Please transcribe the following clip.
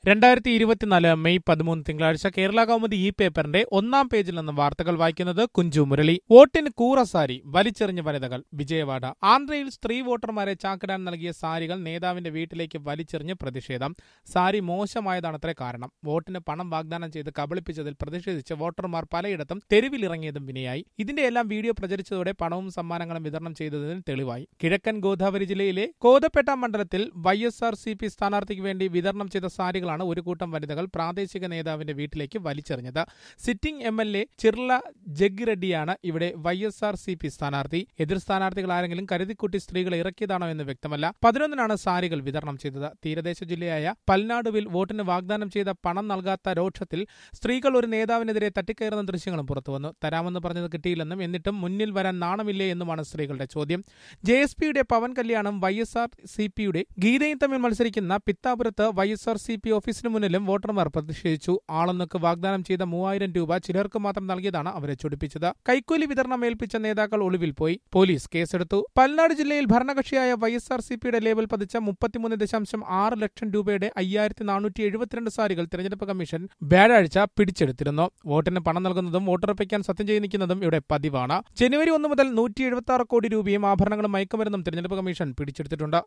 രണ്ടായിരത്തി ഇരുപത്തിനാല് മെയ് പതിമൂന്ന് തിങ്കളാഴ്ച കേരള കൗമുദി ഈ പേപ്പറിന്റെ ഒന്നാം പേജിൽ നിന്ന് വാർത്തകൾ വായിക്കുന്നത് കുഞ്ചു മുരളി വോട്ടിന് കൂറ സാരി വലിച്ചെറിഞ്ഞ വനിതകൾ വിജയവാഡ ആന്ധ്രയിൽ സ്ത്രീ വോട്ടർമാരെ ചാക്കിടാൻ നൽകിയ സാരികൾ നേതാവിന്റെ വീട്ടിലേക്ക് വലിച്ചെറിഞ്ഞ് പ്രതിഷേധം സാരി മോശമായതാണത്രേ കാരണം വോട്ടിന് പണം വാഗ്ദാനം ചെയ്ത് കബളിപ്പിച്ചതിൽ പ്രതിഷേധിച്ച് വോട്ടർമാർ പലയിടത്തും തെരുവിലിറങ്ങിയതും വിനയായി ഇതിന്റെ എല്ലാം വീഡിയോ പ്രചരിച്ചതോടെ പണവും സമ്മാനങ്ങളും വിതരണം ചെയ്തതിന് തെളിവായി കിഴക്കൻ ഗോദാവരി ജില്ലയിലെ കോതപ്പേട്ട മണ്ഡലത്തിൽ Y S R C P സ്ഥാനാർത്ഥിക്ക് വേണ്ടി വിതരണം ചെയ്ത സാരികളാണ് ഒരു കൂട്ടം വനിതകൾ പ്രാദേശിക നേതാവിന്റെ വീട്ടിലേക്ക് വലിച്ചെറിഞ്ഞത് sitting M L A Chirla ജഗ്ഗിറെഡ്ഡിയാണ് ഇവിടെ Y S R C P സ്ഥാനാർത്ഥി എതിർ സ്ഥാനാർത്ഥികൾ ആരെങ്കിലും കരുതിക്കുട്ടി സ്ത്രീകളെ ഇറക്കിയതാണോ എന്ന് വ്യക്തമല്ല പതിനൊന്നിനാണ് സാരികൾ വിതരണം ചെയ്തത് തീരദേശ ജില്ലയായ പൽനാടുവിൽ വോട്ടിന് വാഗ്ദാനം ചെയ്ത പണം നൽകാത്ത രോക്ഷത്തിൽ സ്ത്രീകൾ ഒരു നേതാവിനെതിരെ തട്ടിക്കയറുന്ന ദൃശ്യങ്ങളും പുറത്തുവന്നു തരാമെന്ന് പറഞ്ഞത് കിട്ടിയില്ലെന്നും എന്നിട്ടും മുന്നിൽ വരാൻ നാണമില്ലേ എന്നുമാണ് സ്ത്രീകളുടെ ചോദ്യം ജെ എസ് പിയുടെ പവൻ കല്യാണം വൈ എസ് ആർ സി പിയുടെ ഗീതയും തമ്മിൽ മത്സരിക്കുന്ന പിത്താപുരത്ത് Y S R C P ഓഫീസിന് മുന്നിലും വോട്ടർമാർ പ്രതിഷേധിച്ചു ആളൊന്നൊക്കെ വാഗ്ദാനം ചെയ്ത മൂവായിരം രൂപ ചിലർക്ക് മാത്രം നൽകിയതാണ് അവരെ ചൊടിപ്പിച്ചത് കൈക്കൂലി വിതരണം ഏൽപ്പിച്ച നേതാക്കൾ ഒളിവിൽ പോയി പോലീസ് കേസെടുത്തു പൽനാട് ജില്ലയിൽ ഭരണകക്ഷിയായ വൈ എസ് ആർ സി പിയുടെ ലേബൽ പതിച്ച മുപ്പത്തിമൂന്ന് ദശാംശം ആറ് ലക്ഷം രൂപയുടെ അയ്യായിരത്തി നാനൂറ്റി എഴുപത്തിരണ്ട് സാരികൾ തിരഞ്ഞെടുപ്പ് കമ്മീഷൻ വ്യാഴാഴ്ച പിടിച്ചെടുത്തിരുന്നു വോട്ടിന് പണം നൽകുന്നതും വോട്ടുറപ്പിക്കാൻ സത്യം ചെയ്തിരിക്കുന്നതും ഇവിടെ പതിവാണ് ജനുവരി ഒന്ന് മുതൽ നൂറ്റി എഴുപത്തി ആറ് കോടി രൂപയും ആഭരണങ്ങളും മയക്കുമരുന്നും തിരഞ്ഞെടുപ്പ് കമ്മീഷൻ പിടിച്ചെടുത്തിട്ടുണ്ട്